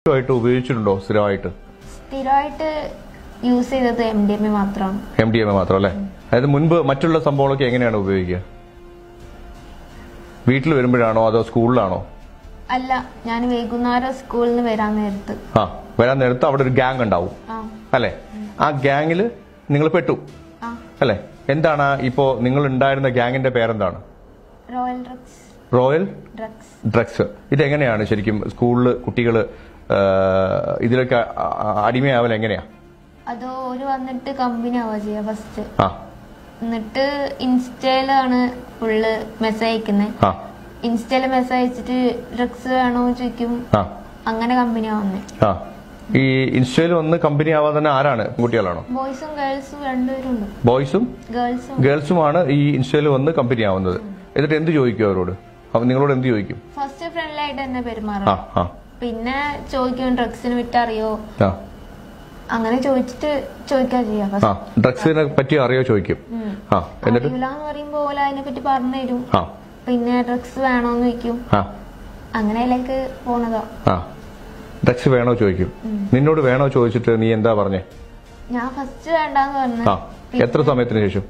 ആയിട്ട് ഉപയോഗിച്ചിട്ടുണ്ടോ സ്ഥിരമായിട്ട് സ്ഥിരമായിട്ട് യൂസ് ചെയ്തത് എം ഡി എം എ മാത്രമാണ് എം ഡി എം എ മാത്രം അല്ലേ അതായത് മുൻപ് മറ്റുള്ള സംഭവങ്ങളൊക്കെ എങ്ങനെയാണ് ഉപയോഗിക്കുക വീട്ടിൽ വരുമ്പോഴാണോ അതോ സ്കൂളിലാണോ അല്ല ഞാൻ വൈകുന്നേരം സ്കൂളിൽ നിന്ന് വരാൻ നേരത്ത് ആ വരാൻ നേരത്ത് അവിടെ ഒരു ഗ്യാങ് ഉണ്ടാവും ആ അല്ലേ ആ ഗ്യാങ്ങിൽ നിങ്ങൾ പെട്ടു ആ അല്ലേ എന്താണ് ഇപ്പോ നിങ്ങൾ ഉണ്ടായിരുന്ന ഗ്യാങ്ങിന്റെ പേരെന്താണ് royal drugs royal drugs drugs ഇതെങ്ങനെയാണ് ശരിക്കും സ്കൂളിൽ കുട്ടികൾ ഇതിലൊക്കെ അ- അ- അടിമയാവൽ എങ്ങനെയാ അത് ഒരു വന്നിട്ട് കമ്പനി ആവുക ചെയ്യുക ഫസ്റ്റ് ആ എന്നിട്ട് ഇൻസ്റ്റയിലാണ് ഫുള്ള് മെസ്സേജ് അയക്കുന്നത് ആ ഇൻസ്റ്റയില് മെസ്സേജ് അയച്ചിട്ട് ഡ്രഗ്സ് വേണോ ചോദിക്കും ആ അങ്ങനെ കമ്പനി ആവുന്നേ ആ ഈ ഇൻസ്റ്റയിൽ വന്ന് കമ്പനി ആവാൻ തന്നെ ആരാണ് കുട്ടികളാണോ ബോയ്സും ഗേൾസും രണ്ടുപേരും ഉണ്ട് ബോയ്സും ഗേൾസും ഗേൾസുമാണ് ഈ ഇൻസ്റ്റയിൽ വന്ന് കമ്പനി ആവുന്നത് എന്നിട്ട് എന്ത് ചോദിക്കും അവരോട് അവ നിങ്ങളോട് എന്ത് ചോദിക്കും ഫസ്റ്റ് ഫ്രണ്ട്ലായിട്ട് തന്നെ ആ പെരുമാറും ആ പിന്നെ ചോദിക്കും ഡ്രഗ്സിന് വിറ്ററിയോ ആ അങ്ങനെ ചോദിച്ചിട്ട് ചോദിക്കാ ചെയ്യാ ആ ഫസ്റ്റ് ഡ്രഗ്സിനെ പറ്റി അറിയോ ചോദിക്കും ആ എന്നിട്ട് അറിയില്ലാന്ന് പറയുമ്പോ ഓല അതിനെ പറ്റി പറഞ്ഞു തരും ആ പിന്നെ ഡ്രഗ്സ് വേണോന്ന് ചോദിക്കും ആ അങ്ങനെ അതിലേക്ക് പോണതാ ആ ഡ്രഗ്സ് വേണോ ചോദിക്കും നിന്നോട് വേണോ ചോദിച്ചിട്ട് നീ എന്താ പറഞ്ഞേ ഞാൻ ഫസ്റ്റ് വേണ്ടാന്ന് പറഞ്ഞു ആ എത്ര സമയത്തിന് ശേഷം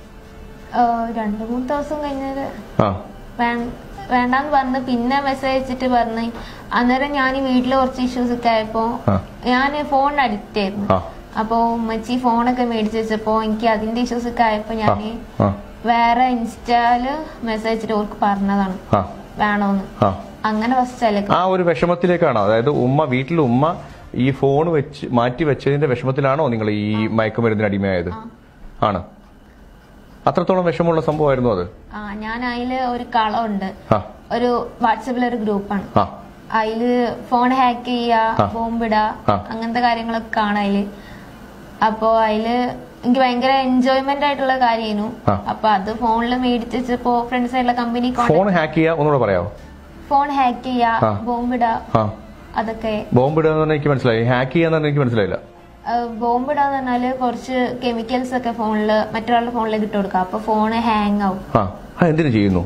രണ്ടു മൂന്ന് ദിവസം കഴിഞ്ഞത് ആ വേ- വേണ്ടാന്ന് പറഞ്ഞ് പിന്നെ മെസ്സേജ് അയച്ചിട്ട് പറഞ്ഞു അന്നേരം ഞാൻ വീട്ടില് കുറച്ച് ഇഷ്യൂസ് ഒക്കെ ആയപ്പോ ആ. ഞാൻ ഫോണിന് അഡിക്റ്റ് ആയിരുന്നു ആ അപ്പൊ ഉമ്മച്ചി ഫോണൊക്കെ മേടിച്ച് വെച്ചപ്പോ എനിക്ക് അതിന്റെ ഇഷ്യൂസ് ഒക്കെ ആയപ്പോ ആ ഞാൻ ആ വേറെ ഇൻസ്റ്റാല് മെസ്സേജ് അയച്ചിട്ട് ഓർക്ക് പറഞ്ഞതാണ് ആ വേണോന്ന് ആ അങ്ങനെ ഫസ്റ്റ് അതിലേക്ക് ആ ഒരു വിഷമത്തിലേക്കാണോ അതായത് ഉമ്മ വീട്ടിൽ ഉമ്മ ഈ ഫോൺ വെച്ച് മാറ്റി വെച്ചതിന്റെ വിഷമത്തിലാണോ നിങ്ങൾ ഈ മയക്കുമരുന്നിന് അടിമയായത് ആണ് അത്രത്തോളം വിഷമമുള്ള സംഭവമായിരുന്നു അത് ആ ഞാൻ അതില് ഒരു കളമുണ്ട് ആ ഒരു വാട്സപ്പിൽ ഒരു ഗ്രൂപ്പാണ് ആ അതില് ഫോൺ ഹാക്ക് ചെയ്യാ ആ. ബോംബിടാ ആ. അങ്ങനത്തെ കാര്യങ്ങളൊക്കെ കാണാം അതില് അപ്പൊ അതില് എനിക്ക് ഭയങ്കര എൻജോയ്മെന്റ് ആയിട്ടുള്ള കാര്യമായിരുന്നു ആ. അപ്പൊ അത് ഫോണിൽ മേടിച്ച് വെച്ചപ്പോ ഫ്രണ്ട്സ് ആയിട്ടുള്ള കമ്പനി ഫോൺ ഹാക്ക് ചെയ്യുക ഒന്നുകൂടെ പറയാമോ ഫോൺ ഹാക്ക് ചെയ്യാ ആ. ബോംബിടാ ആ അതൊക്കെ ബോംബ് ഇടുക എന്ന് എനിക്ക് മനസ്സിലായി ഹാക്ക് ചെയ്യാന്ന് എനിക്ക് മനസ്സിലായില്ല ബോംബിടാന്ന് പറഞ്ഞാല് കുറച്ച് കെമിക്കൽസ് ഒക്കെ ഫോണില് മറ്റൊരാളുടെ ഫോണിലേക്ക് ഇട്ട് കൊടുക്കാം അപ്പൊ ഫോൺ ഹാങ് ആവും ആ ആ എന്തിനു ചെയ്യുന്നു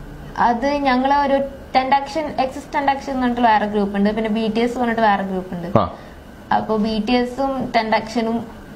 അത് ഞങ്ങള് ഒരു ടെൻഡാക്ഷൻ എക്സസ് ടെൻഡാക്ഷൻ എന്ന് പറഞ്ഞിട്ട് വേറെ ഗ്രൂപ്പ് ഉണ്ട് പിന്നെ ബി ടി എസ് പറഞ്ഞിട്ട് വേറെ ഗ്രൂപ്പ് ഉണ്ട് ആ അപ്പൊ ബി ടി എസും ടെൻഡാക്ഷനും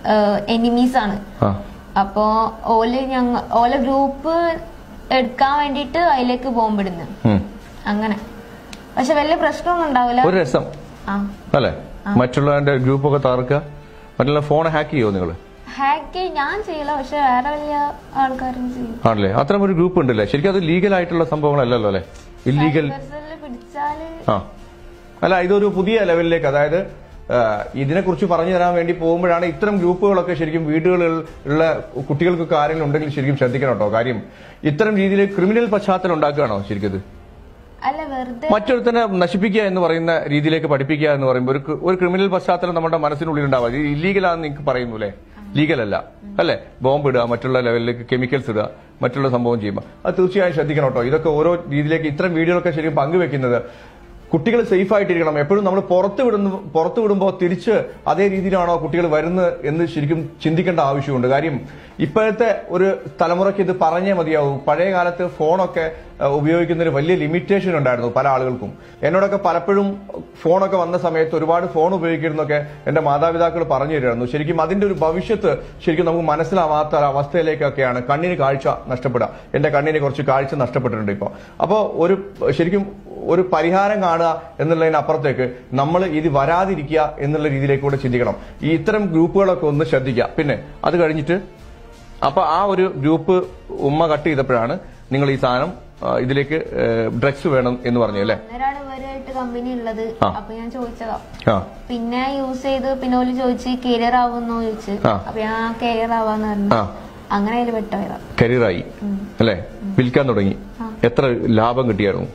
എനിമീസ് ആണ് ആ അപ്പോ ഓല് ഞങ്ങ ഓല ഗ്രൂപ്പ് എടുക്കാൻ വേണ്ടിട്ട് അതിലേക്ക് ബോംബിടുന്നു ഉം. അങ്ങനെ പക്ഷെ വലിയ പ്രശ്നമൊന്നും ഉണ്ടാവില്ല ഒരു രസം ആ അല്ലേ മറ്റുള്ളവന്റെ ഗ്രൂപ്പൊക്കെ തകർക്കുക മറ്റുള്ള ഫോൺ ഹാക്ക് ചെയ്യുമോ നിങ്ങൾ ഹാക്ക് ഞാൻ ചെയ്യില്ല പക്ഷെ വേറെ വലിയ ആൾക്കാരും ചെയ്യും ആണല്ലേ അത്തരം ഒരു ഗ്രൂപ്പ് ഉണ്ടല്ലേ ശരിക്കും അത് ലീഗൽ ആയിട്ടുള്ള സംഭവങ്ങളല്ലല്ലോ അല്ലേ ഇല്ലീഗൽ ഇവരില് പിടിച്ചാല് ആ അല്ല ഇതൊരു പുതിയ ലെവലിലേക്ക് അതായത് ആ, ഇതിനെക്കുറിച്ച് പറഞ്ഞു തരാൻ വേണ്ടി പോകുമ്പോഴാണ് ഇത്തരം ഗ്രൂപ്പുകളൊക്കെ ശരിക്കും വീടുകളിൽ ഉള്ള കുട്ടികൾക്കൊക്കെ ആരെങ്കിലും ഉണ്ടെങ്കിൽ ശരിക്കും ശ്രദ്ധിക്കണം കേട്ടോ കാര്യം ഇത്തരം രീതിയിൽ ക്രിമിനൽ പശ്ചാത്തലം ഉണ്ടാക്കുകയാണോ ശരിക്കും ഇത് അല്ല വെറുതെ മറ്റൊരുത്തനെ നശിപ്പിക്കുക എന്ന് പറയുന്ന രീതിയിലേക്ക് പഠിപ്പിക്കുക എന്ന് പറയുമ്പോൾ ഒരു കൃ- ഒരു ക്രിമിനൽ പശ്ചാത്തലം നമ്മുടെ മനസ്സിനുള്ളിൽ ഉണ്ടാവുക ഇത് ഇല്ലീഗലാന്ന് നിങ്ങൾക്ക് പറയുന്നു അല്ലേ ലീഗൽ അല്ല അല്ലേ ബോംബ് ഇടുക മറ്റുള്ള ലെവലിലേക്ക് കെമിക്കൽസ് ഇടുക മറ്റുള്ള സംഭവം ചെയ്യുമ്പോൾ അത് തീർച്ചയായും ശ്രദ്ധിക്കണം കേട്ടോ ഇതൊക്കെ ഓരോ രീതിയിലേക്ക് ഇത്തരം വീഡിയോകളൊക്കെ ശരിക്കും പങ്കുവെക്കുന്നത് കുട്ടികൾ സേഫ് ആയിട്ടിരിക്കണം എപ്പോഴും നമ്മൾ പുറത്ത് വിടുന്നു പുറത്ത് വിടുമ്പോൾ തിരിച്ച് അതേ രീതിയിലാണോ കുട്ടികൾ വരുന്നത് എന്ന് ശരിക്കും ചിന്തിക്കേണ്ട ആവശ്യമുണ്ട് കാര്യം ഇപ്പോഴത്തെ ഒരു തലമുറയ്ക്ക് ഇത് പറഞ്ഞേ മതിയാവും പഴയ കാലത്ത് ഫോണൊക്കെ അഹ്, ഉപയോഗിക്കുന്നതിന് വലിയ ലിമിറ്റേഷൻ ഉണ്ടായിരുന്നു പല ആളുകൾക്കും എന്നോടൊക്കെ പലപ്പോഴും ഫോണൊക്കെ വന്ന സമയത്ത് ഒരുപാട് ഫോൺ ഉപയോഗിക്കുന്നതൊക്കെ എന്റെ മാതാപിതാക്കൾ പറഞ്ഞു തരുമായിരുന്നു ശരിക്കും അതിന്റെ ഒരു ഭവിഷ്യത്ത് ശരിക്കും നമുക്ക് മനസ്സിലാവാത്ത ഒരു അവസ്ഥയിലേക്കൊക്കെയാണ് കണ്ണിന് കാഴ്ച നഷ്ടപ്പെടുക എന്റെ കണ്ണിന് കുറച്ച് കാഴ്ച നഷ്ടപ്പെട്ടിട്ടുണ്ട് ഇപ്പോൾ അപ്പോൾ ഒരു ശരിക്കും ഒരു പരിഹാരം കാണുക എന്നുള്ളതിനപ്പുറത്തേക്ക് നമ്മൾ ഇത് വരാതിരിക്കുക എന്നുള്ള രീതിയിലേക്ക് കൂടെ ചിന്തിക്കണം ഈ ഇത്തരം ഗ്രൂപ്പുകളൊക്കെ ഒന്ന് ശ്രദ്ധിക്കുക പിന്നെ അത് കഴിഞ്ഞിട്ട് അപ്പൊ ആ ഒരു ഗ്രൂപ്പ് ഉമ്മ കട്ട് ചെയ്തപ്പോഴാണ് നിങ്ങൾ ഈ സാധനം ആ, ഇതിലേക്ക് ഡ്രഗ്സ് വേണം എന്ന് പറഞ്ഞു അല്ലേ അന്നേരമാണ് ഇവരായിട്ട് കമ്പനി ഉള്ളത് ആ. അപ്പൊ ഞാൻ ചോദിച്ചതാ ആ പിന്നെ യൂസ് ചെയ്ത് പിന്നെ ഓല് ചോദിച്ച് കരിയർ ആവുന്നോ ചോദിച്ചു ആ. അപ്പൊ ഞാൻ കരിയർ ആവാന്ന് പറഞ്ഞു ആ അങ്ങനെ അതിൽ പെട്ടവരാ കരിയറായി അല്ലേ വിൽക്കാൻ തുടങ്ങി എത്ര ലാഭം കിട്ടിയായിരുന്നു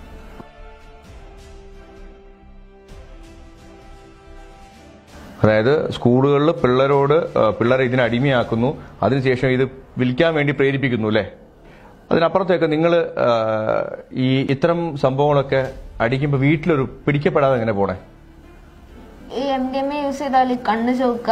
അതായത് സ്കൂളുകളിൽ പിള്ളേരോട് ആ, പിള്ളേരെ ഇതിന് അടിമയാക്കുന്നു അതിനുശേഷം ഇത് വിൽക്കാൻ വേണ്ടി പ്രേരിപ്പിക്കുന്നു അല്ലേ അതിനപ്പുറത്തേക്ക് നിങ്ങൾ ഈ ഇത്തരം സംഭവങ്ങളൊക്കെ അടിക്കുമ്പോൾ വീട്ടിലൊരു പിടിക്കപ്പെടാതെ എങ്ങനെ പോണേ ഈ M D M A use ചെയ്താൽ കണ്ണ് ചോക്ക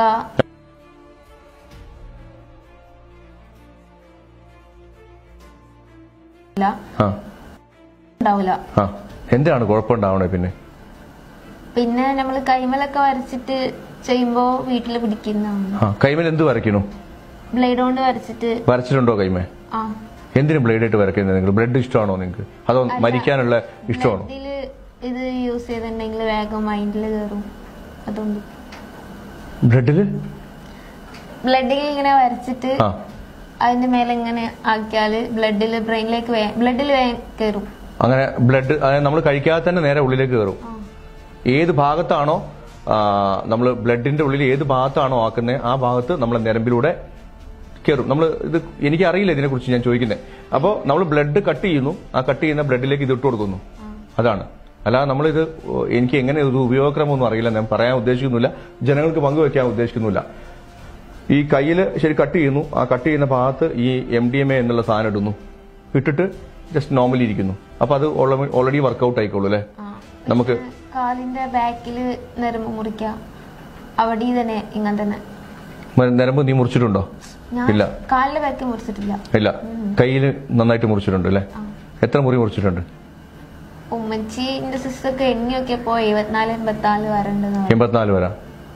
ഇല്ല ആ ഉണ്ടാവില്ല ആ എന്താണ് കുഴപ്പമുണ്ടാവണേ പിന്നെ പിന്നെ നമ്മൾ കൈമലൊക്കെ വരച്ചിട്ട് ചെയ്യുമ്പോ വീട്ടിൽ പിടിക്കുന്നതാണ് ആ കൈമേൽ എന്ത് വരയ്ക്കണു ബ്ലേഡ് കൊണ്ട് വരച്ചിട്ട് വരച്ചിട്ടുണ്ടോ കൈമേ ആ എന്തിനു ബ്ലേഡ് ആയിട്ട് വരയ്ക്കുന്നത് നിങ്ങൾ ബ്ലഡ് ഇഷ്ടമാണോ നിങ്ങൾക്ക് അതോ മരിക്കാനുള്ള ഇഷ്ടമാണോ ഇതില് ഇത് യൂസ് ചെയ്തിട്ടുണ്ടെങ്കിൽ വേഗം മൈൻഡിൽ കയറും അതുകൊണ്ട് ബ്ലഡില് ബ്ലഡിൽ ഇങ്ങനെ വരച്ചിട്ട് ആ അതിന്റെ മേലെ ഇങ്ങനെ ആക്കിയാല് ബ്ലഡിൽ ബ്രെയിനിലേക്ക് ബ്ലഡിൽ വേഗം കയറും അങ്ങനെ ബ്ലഡ് അതായത് നമ്മൾ കഴിക്കാതെ തന്നെ നേരെ ഉള്ളിലേക്ക് കയറും ആ. ഏത് ഭാഗത്താണോ നമ്മൾ ബ്ലഡിന്റെ ഉള്ളിൽ ഏത് ഭാഗത്താണോ ആക്കുന്നത് ആ ഭാഗത്ത് നമ്മൾ ഞരമ്പിലൂടെ കയറും നമ്മൾ ഇത് എനിക്ക് അറിയില്ല ഇതിനെ കുറിച്ച് ഞാൻ ചോദിക്കുന്നത് അപ്പോൾ നമ്മൾ ബ്ലഡ് കട്ട് ചെയ്യുന്നു ആ കട്ട് ചെയ്യുന്ന ബ്ലഡിലേക്ക് ഇത് ഇട്ട് കൊടുക്കുന്നു അതാണ് അല്ലാതെ നമ്മളിത് എനിക്ക് എങ്ങനെ ഇത് ഉപയോഗക്രമമൊന്നും അറിയില്ല ഞാൻ പറയാൻ ഉദ്ദേശിക്കുന്നില്ല ജനങ്ങൾക്ക് പങ്കുവെക്കാൻ ഉദ്ദേശിക്കുന്നില്ല ഈ കയ്യിൽ ശരി കട്ട് ചെയ്യുന്നു ആ കട്ട് ചെയ്യുന്ന ഭാഗത്ത് ഈ എം ഡി എം എ എന്നുള്ള സാധനം ഇടുന്നു ഇട്ടിട്ട് ജസ്റ്റ് നോർമലി ഇരിക്കുന്നു അപ്പൊ അത് ഓൾറെഡി വർക്കൗട്ട് ആയിക്കോളൂ അല്ലേ ആ. നമുക്ക് കാലിന്റെ ബാക്കില് നരമ്പ് മുറിക്കാം അവിടെ തന്നെ ഇങ്ങനെ തന്നെ മ- നരമ്പ് നീ മുറിച്ചിട്ടുണ്ടോ ഞാൻ ഇല്ല കാലിന്റെ ബാക്ക് മുറിച്ചിട്ടില്ല ഇല്ല കയ്യിൽ നന്നായിട്ട് മുറിച്ചിട്ടുണ്ട് അല്ലേ എത്ര മുറി മുറിച്ചിട്ടുണ്ട് ഉമ്മച്ചിന്റെ സിസ്റ്റർക്ക് എണ്ണിയൊക്കെപ്പോ എഴുപത്തിനാല് എൺപത്തിനാല് വരണ്ടെന്ന് പറഞ്ഞു എൺപത്തിനാല് വരാം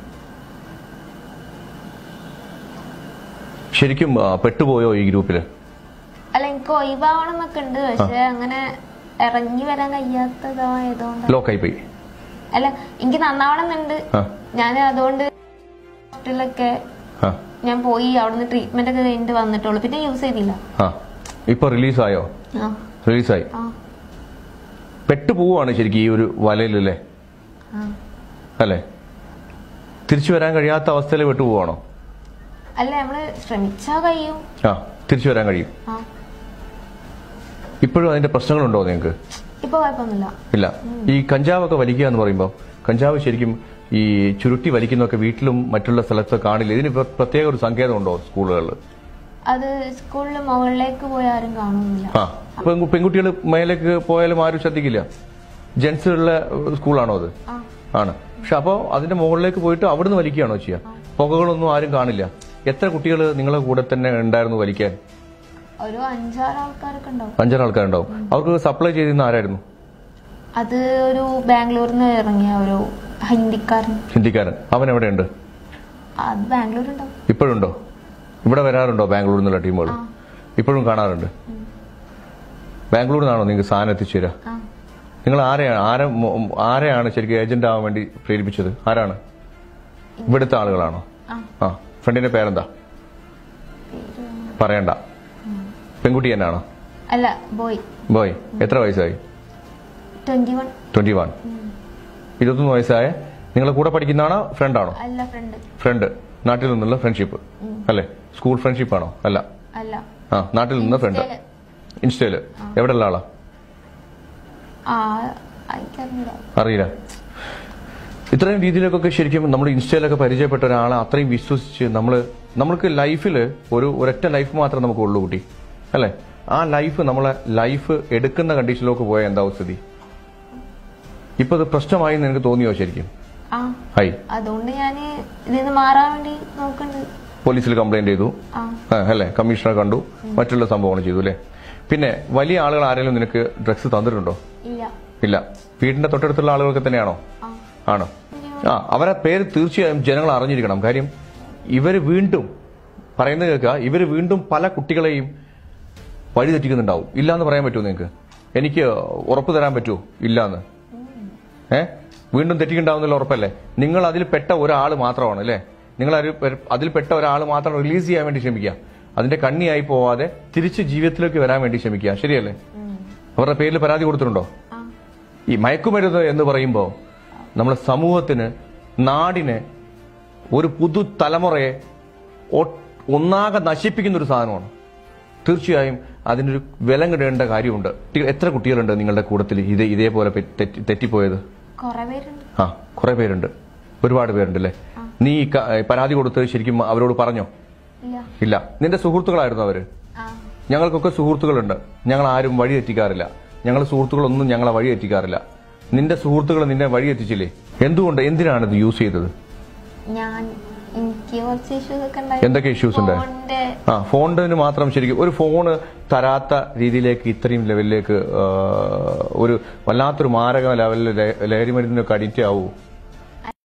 ശരിക്കും ആ, പെട്ടുപോയോ ഈ ഗ്രൂപ്പില് അല്ല എനിക്ക് ഒഴിവാവണം എന്നൊക്കെ ഉണ്ട് പക്ഷെ അങ്ങനെ ഇറങ്ങി വരാൻ കഴിയാത്തതായതുകൊണ്ട് ലോക്കായി പോയി അല്ല എനിക്ക് നന്നാവണം എന്നുണ്ട് ആ ഞാൻ അതുകൊണ്ട് ഹോസ്പിറ്റലിലൊക്കെ ആ ഞാൻ പോയി അവിടുന്ന് ട്രീറ്റ്മെന്റ് ഒക്കെ കഴിഞ്ഞിട്ട് വന്നിട്ടുള്ളൂ പിന്നെ യൂസ് ചെയ്തില്ല ആ ഇപ്പൊ റിലീസായോ ആ റിലീസായി ആ പെട്ടുപോവാണ് ശരിക്കും ഈ ഒരു വലയിലല്ലേ ആ അല്ലേ തിരിച്ചു വരാൻ കഴിയാത്ത അവസ്ഥയിൽ പെട്ടുപോവാണോ അല്ല നമ്മള് ശ്രമിച്ചാ കഴിയും ആ തിരിച്ചു വരാൻ കഴിയും ആ ഇപ്പോഴും അതിന്റെ പ്രശ്നങ്ങളുണ്ടോ നിങ്ങൾക്ക് ഇപ്പൊ കുഴപ്പമൊന്നുമില്ല ഇല്ല ഈ കഞ്ചാവൊക്കെ വലിക്കുക എന്ന് പറയുമ്പോൾ കഞ്ചാവ് ശരിക്കും ഈ ചുരുട്ടി വലിക്കുന്നതൊക്കെ വീട്ടിലും മറ്റുള്ള സ്ഥലത്ത് കാണില്ല ഇതിന് പ്ര- പ്രത്യേക ഒരു സങ്കേതമുണ്ടോ സ്കൂളുകളിൽ അത് സ്കൂളിൽ മുകളിലേക്ക് പോയി ആരും കാണുന്നില്ല ആ പെൺകുട്ടികൾ മേലേക്ക് പോയാലും ആരും ശ്രദ്ധിക്കില്ല ജെൻസുള്ള സ്കൂളാണോ അത് ആ ആണ് പക്ഷെ അപ്പോൾ അതിന്റെ മുകളിലേക്ക് പോയിട്ട് അവിടുന്ന് വലിക്കുകയാണോ ചെയ്യുക പുകകളൊന്നും ആരും കാണില്ല എത്ര കുട്ടികൾ നിങ്ങളെ കൂടെ തന്നെ ഉണ്ടായിരുന്നു വലിക്കാൻ ഒരു അഞ്ചാറ് ആൾക്കാരൊക്കെ ഉണ്ടാവും അഞ്ചാറ് ആൾക്കാരുണ്ടാവും അവർക്ക് സപ്ലൈ ചെയ്തിരുന്ന ആരായിരുന്നു അത് ഒരു ബാംഗ്ലൂരിൽ നിന്ന് ഇറങ്ങിയ ഒരു ഹിന്ദിക്കാരൻ ഹിന്ദിക്കാരൻ അവൻ എവിടെയുണ്ട് അത് ബാംഗ്ലൂർ ഉണ്ടാവും ഇപ്പോഴുണ്ടോ ഇവിടെ വരാറുണ്ടോ ബാംഗ്ലൂരിൽ നിന്നുള്ള ടീമുകൾ ആ. ഇപ്പോഴും കാണാറുണ്ട് ബാംഗ്ലൂരിൽ നിന്നാണോ നിങ്ങൾക്ക് സാധനം എത്തിച്ചു തരാ ആ നിങ്ങൾ ആരെയാണ് ആരെ മൊ- ആരെയാണ് ശരിക്കും ഏജന്റ് ആവാൻ വേണ്ടി പ്രേരിപ്പിച്ചത് ആരാണ് ഇവിടുത്തെ ആളുകളാണോ ആ ആ ഫ്രണ്ടിന്റെ പേരെന്താ പറയണ്ട പെൺകുട്ടി തന്നെയാണോ അല്ല ബോയ് ബോയ് എത്ര വയസ്സായി ട്വന്റി വൺ ട്വന്റി വൺ ഇരുപത്തൊന്ന് വയസ്സായ നിങ്ങളെ കൂടെ പഠിക്കുന്നതാണോ ഫ്രണ്ടാണോ അല്ല ഫ്രണ്ട് ഫ്രണ്ട് നാട്ടിൽ നിന്നുള്ള ഫ്രണ്ട്ഷിപ്പ് അല്ലേ സ്കൂൾ ഫ്രണ്ട്ഷിപ്പ് ആണോ അല്ല അല്ല ആ നാട്ടിൽ നിന്ന് ഫ്രണ്ട് ഇൻസ്റ്റയില്. ഇൻസ്റ്റയില് എവിടെയുള്ള ആളാ ആ അയക്കാറുണ്ടോ അറിയില്ല ഇത്രയും രീതിയിലൊക്കെ ശരിക്കും നമ്മൾ ഇൻസ്റ്റയിലൊക്കെ പരിചയപ്പെട്ട ഒരാളെ അത്രയും വിശ്വസിച്ച് നമ്മൾ നമ്മൾക്ക് ലൈഫിൽ ഒരു ഒരൊറ്റ ലൈഫ് മാത്രമേ നമുക്ക് ഉള്ളൂ കുട്ടി അല്ലേ ആ ലൈഫ് നമ്മളെ ലൈഫ് എടുക്കുന്ന കണ്ടീഷനിലേക്ക് പോയ എന്താവും സ്ഥിതി ഇപ്പൊ ഇത് പ്രശ്നമായി എന്ന് എനിക്ക് തോന്നിയോ ശരിക്കും ആ ഹൈ അതുകൊണ്ട് ഞാന് ഇതിന്ന് മാറാൻ വേണ്ടി നോക്കുന്നുണ്ട് പോലീസിൽ കംപ്ലൈന്റ് ചെയ്തു ആ ആ, അല്ലേ കമ്മീഷണർ കണ്ടു മറ്റുള്ള സംഭവങ്ങൾ ചെയ്തു അല്ലേ പിന്നെ വലിയ ആളുകൾ ആരെങ്കിലും നിനക്ക് ഡ്രഗ്സ് തന്നിട്ടുണ്ടോ ഇല്ല ഇല്ല വീടിന്റെ തൊട്ടടുത്തുള്ള ആളുകൾക്ക് തന്നെയാണോ ആ ആണോ ആ അവരെ പേര് തീർച്ചയായും ജനങ്ങൾ അറിഞ്ഞിരിക്കണം കാര്യം ഇവര് വീണ്ടും പറയുന്നത് കേൾക്കുക ഇവര് വീണ്ടും പല കുട്ടികളെയും വഴിതെറ്റിക്കുന്നുണ്ടാവും ഇല്ല എന്ന് പറയാൻ പറ്റുമോ നിങ്ങൾക്ക് എനിക്ക് ഉറപ്പ് തരാൻ പറ്റുമോ ഇല്ലാന്ന് ഏ വീണ്ടും തെറ്റിക്കുണ്ടാവുന്നില്ല ഉറപ്പല്ലേ നിങ്ങൾ അതിൽ പെട്ട ഒരാൾ മാത്രമാണ് അല്ലേ നിങ്ങൾ അതിൽ പെ- അതിൽ പെട്ട ഒരാൾ മാത്രം റിലീസ് ചെയ്യാൻ വേണ്ടി ശ്രമിക്കുക അതിന്റെ കണ്ണിയായി പോവാതെ തിരിച്ച് ജീവിതത്തിലേക്ക് വരാൻ വേണ്ടി ശ്രമിക്കുക ശരിയല്ലേ ഉം. അവരുടെ പേരിൽ പരാതി കൊടുത്തിട്ടുണ്ടോ ആ ഈ മയക്കുമരുന്ന് എന്ന് പറയുമ്പോൾ നമ്മുടെ സമൂഹത്തിന് നാടിനെ ഒരു പുതു തലമുറയെ ഒ- ഒന്നാകെ നശിപ്പിക്കുന്ന ഒരു സാധനമാണ് തീർച്ചയായും അതിനൊരു വിലം കിടേണ്ട കാര്യമുണ്ട് കുട്ടി- എത്ര കുട്ടികളുണ്ട് നിങ്ങളുടെ കൂട്ടത്തിൽ ഇത് ഇതേപോലെ പെ- തെറ്റി- തെറ്റിപ്പോയത് കൊറേ പേരുണ്ട് ആ കുറെ പേരുണ്ട് ഒരുപാട് പേരുണ്ട് അല്ലേ നീ ഈ ക- പരാതി കൊടുത്ത് ശരിക്കും അവരോട് പറഞ്ഞോ ഇല്ല ഇല്ല നിന്റെ സുഹൃത്തുക്കളായിരുന്നു അവര് ആ ഞങ്ങൾക്കൊക്കെ സുഹൃത്തുക്കളുണ്ട് ഞങ്ങൾ ആരും വഴി തെറ്റിക്കാറില്ല ഞങ്ങൾ സുഹൃത്തുക്കളൊന്നും ഞങ്ങളെ വഴി തെറ്റിക്കാറില്ല നിന്റെ സുഹൃത്തുക്കൾ നിന്നെ വഴി എത്തിച്ചില്ലേ എന്തുകൊണ്ട് എന്തിനാണ് ഇത് യൂസ് ചെയ്തത് ഞാൻ എനിക്ക് കുറച്ച് ഇഷ്യൂസ് ഒക്കെ ഉണ്ടായി എന്തൊക്കെ ഇഷ്യൂസ് ഉണ്ട് ഫോണിന്റെ ആ ഫോണിന് മാത്രം ശരിക്കും ഒരു ഫോണ് തരാത്ത രീതിയിലേക്ക് ഇത്രയും ലെവലിലേക്ക് ആ, ഒരു വല്ലാത്തൊരു മാരക ലെവലിൽ ലഹരി മരുന്നിനൊക്കെ അഡിക്റ്റ് ആവൂ